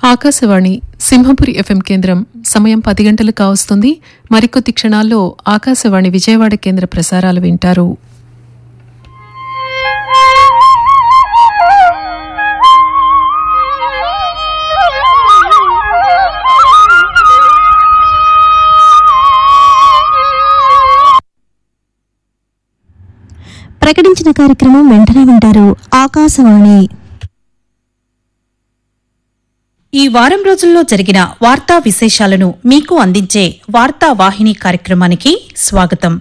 Akashvani Simhapuri FM కేంద్రం సమయం పది గంటలు కావస్తుంది మరికొద్ది క్షణాల్లో ఆకాశవాణి విజయవాడ కేంద్ర ప్రసారాలు వింటారు ప్రకటించిన కార్యక్రమం వెంటనే వింటారు ఆకాశవాణి ఈ వారం రోజుల్లో జరిగిన వార్తా విశేషాలను మీకు అందించే వార్తా వాహిని కార్యక్రమానికి స్వాగతం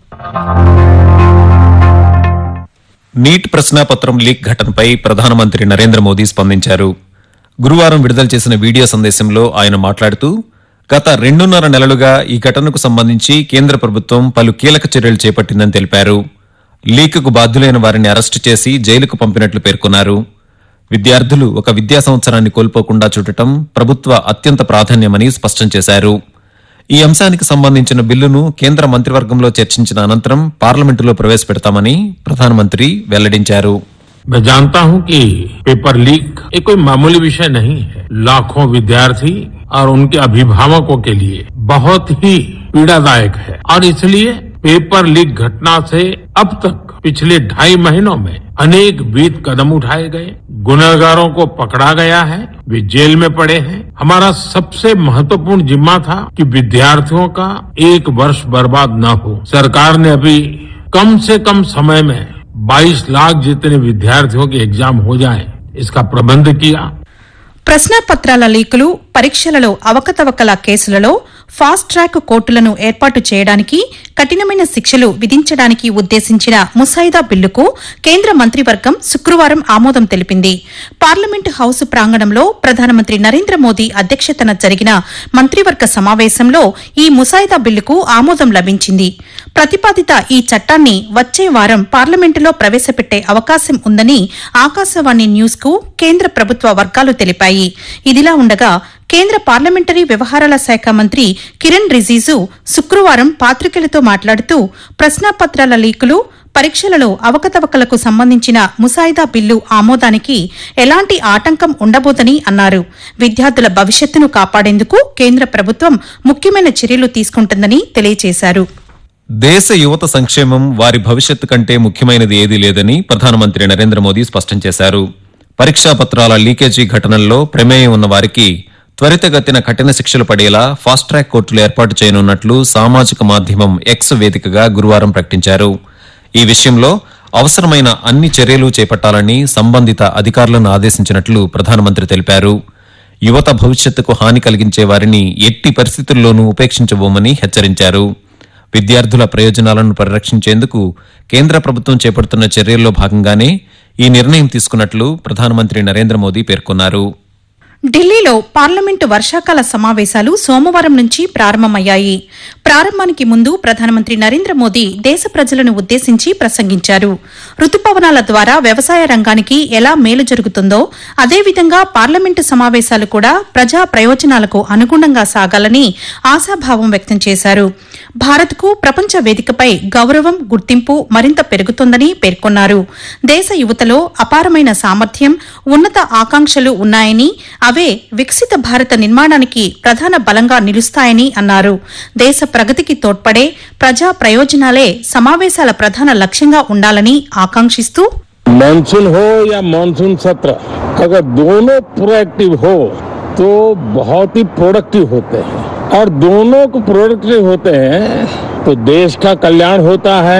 నీట్ ప్రశ్నాపత్రం లీక్ ఘటనపై ప్రధానమంత్రి నరేంద్ర మోదీ స్పందించారు గురువారం విడుదల చేసిన వీడియో సందేశంలో ఆయన మాట్లాడుతూ గత రెండున్నర నెలలుగా ఈ ఘటనకు సంబంధించి కేంద్ర ప్రభుత్వం పలు కీలక చర్యలు చేపట్టిందని తెలిపారు లీక్కు బాధ్యులైన వారిని అరెస్టు చేసి జైలుకు పంపినట్లు పేర్కొన్నారు విద్యార్థులు ఒక విద్యా సంవత్సరాన్ని కోల్పోకుండా చూడటం ప్రభుత్వ అత్యంత ప్రాధాన్యమని స్పష్టం చేశారు ఈ అంశానికి సంబంధించిన బిల్లును కేంద్ర మంత్రివర్గంలో చర్చించిన అనంతరం పార్లమెంటులో ప్రవేశపెడతామని ప్రధానమంత్రి వెల్లడించారు मैं जानता हूं कि पेपर लीक ये कोई मामूली विषय नहीं है लाखों विद्यार्थी और उनके अभिभावकों के लिए बहुत ही पीड़ादायक है और इसलिए पेपर लीक घटना से अब तक पिछले ढाई महीनों में अनेक विध कदम उठाए गए गुनहगारों को पकड़ा गया है वे जेल में पड़े हैं हमारा सबसे महत्वपूर्ण जिम्मा था कि विद्यार्थियों का एक वर्ष बर्बाद न हो सरकार ने अभी कम से कम समय में 22 लाख जितने विद्यार्थियों के एग्जाम हो जाए इसका प्रबंध किया ప్రశ్నాపత్రాల లీకులు పరీక్షలలో అవకతవకల కేసులలో ఫాస్ట్ ట్రాక్ కోర్టులను ఏర్పాటు చేయడానికి కఠినమైన శిక్షలు విధించడానికి ఉద్దేశించిన ముసాయిదా బిల్లుకు కేంద్ర మంత్రివర్గం శుక్రవారం ఆమోదం తెలిపింది పార్లమెంటు హౌస్ ప్రాంగణంలో ప్రధానమంత్రి నరేంద్ర మోదీ అధ్యక్షతన జరిగిన మంత్రివర్గ సమావేశంలో ఈ ముసాయిదా బిల్లుకు ఆమోదం లభించింది ప్రతిపాదిత ఈ చట్టాన్ని వచ్చే వారం పార్లమెంటులో ప్రవేశపెట్టే అవకాశం ఉందని ఆకాశవాణి న్యూస్ కు కేంద్ర ప్రభుత్వ వర్గాలు తెలిపాయి ఇదిలా ఉండగా కేంద్ర పార్లమెంటరీ వ్యవహారాల శాఖ మంత్రి కిరణ్ రిజిజు శుక్రవారం పాత్రికేయులతో మాట్లాడుతూ ప్రశ్నాపత్రాల లీకులు పరీక్షలలో అవకతవకలకు సంబంధించిన ముసాయిదా బిల్లు ఆమోదానికి ఎలాంటి ఆటంకం ఉండబోదని అన్నారు విద్యార్థుల భవిష్యత్తును కాపాడేందుకు కేంద్ర ప్రభుత్వం ముఖ్యమైన చర్యలు తీసుకుంటుందని తెలియజేశారు దేశ యువత సంక్షేమం వారి భవిష్యత్తు కంటే ముఖ్యమైనది ఏదీ లేదని ప్రధానమంత్రి నరేంద్ర మోదీ స్పష్టం చేశారు పరీక్షా పత్రాల లీకేజీ ఘటనల్లో ప్రమేయం ఉన్న వారికి త్వరితగతిన కఠిన శిక్షలు పడేలా ఫాస్ట్ ట్రాక్ కోర్టులు ఏర్పాటు చేయనున్నట్లు సామాజిక మాధ్యమం ఎక్స్ వేదికగా గురువారం ప్రకటించారు ఈ విషయంలో అవసరమైన అన్ని చర్యలు చేపట్టాలని సంబంధిత అధికారులను ఆదేశించినట్లు ప్రధానమంత్రి తెలిపారు యువత భవిష్యత్తుకు హాని కలిగించే వారిని ఎట్టి పరిస్థితుల్లోనూ ఉపేక్షించబోమని హెచ్చరించారు విద్యార్థుల ప్రయోజనాలను పరిరక్షించేందుకు కేంద్ర ప్రభుత్వం చేపడుతున్న చర్యల్లో భాగంగానే ఈ నిర్ణయం తీసుకున్నట్లు ప్రధానమంత్రి నరేంద్ర మోదీ పేర్కొన్నారు ఢిల్లీలో పార్లమెంటు వర్షాకాల సమావేశాలు సోమవారం నుంచి ప్రారంభమయ్యాయి ప్రారంభానికి ముందు ప్రధానమంత్రి నరేంద్ర మోదీ దేశ ప్రజలను ఉద్దేశించి ప్రసంగించారు రుతుపవనాల ద్వారా వ్యవసాయ రంగానికి ఎలా మేలు జరుగుతుందో అదేవిధంగా పార్లమెంటు సమావేశాలు కూడా ప్రజా ప్రయోజనాలకు అనుగుణంగా సాగాలని ఆశాభావం వ్యక్తం చేశారు భారత్కు ప్రపంచ వేదికపై గౌరవం గుర్తింపు మరింత పెరుగుతోందని పేర్కొన్నారు దేశ యువతలో అపారమైన సామర్థ్యం ఉన్నత ఆకాంక్షలు ఉన్నాయని అవే వికసిత భారత నిర్మాణానికి ప్రధాన బలంగా నిలుస్తాయని అన్నారు దేశ ప్రగతికి తోడ్పడే ప్రజా ప్రయోజనాలే సమావేశాల ప్రధాన లక్ష్యంగా ఉండాలని ఆకాంక్షిస్తూ मानसून हो या मानसून सत्र अगर दोनों प्रोएक्टिव हो तो बहुत ही प्रोडक्टिव होते हैं और दोनों को प्रोडक्टिव होते हैं तो देश का कल्याण होता है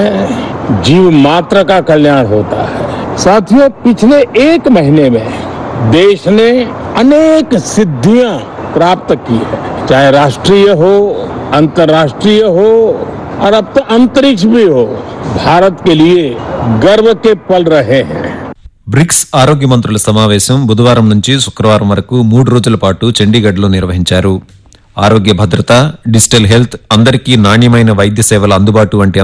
जीव मात्र का कल्याण होता है साथियों पिछले एक महीने में देश ने अनेक सिद्धियां प्राप्त की है चाहे राष्ट्रीय हो अंतर्राष्ट्रीय हो और अब तो अंतरिक्ष भी हो भारत के लिए गर्व के पल रहे हैं బ్రిక్స్ ఆరోగ్య మంత్రుల సమావేశం బుధవారం నుంచి శుక్రవారం వరకు మూడు రోజుల పాటు చండీగఢ్లో నిర్వహించారు ఆరోగ్య భద్రత డిజిటల్ హెల్త్ అందరికీ నాణ్యమైన వైద్య సేవల అందుబాటు వంటి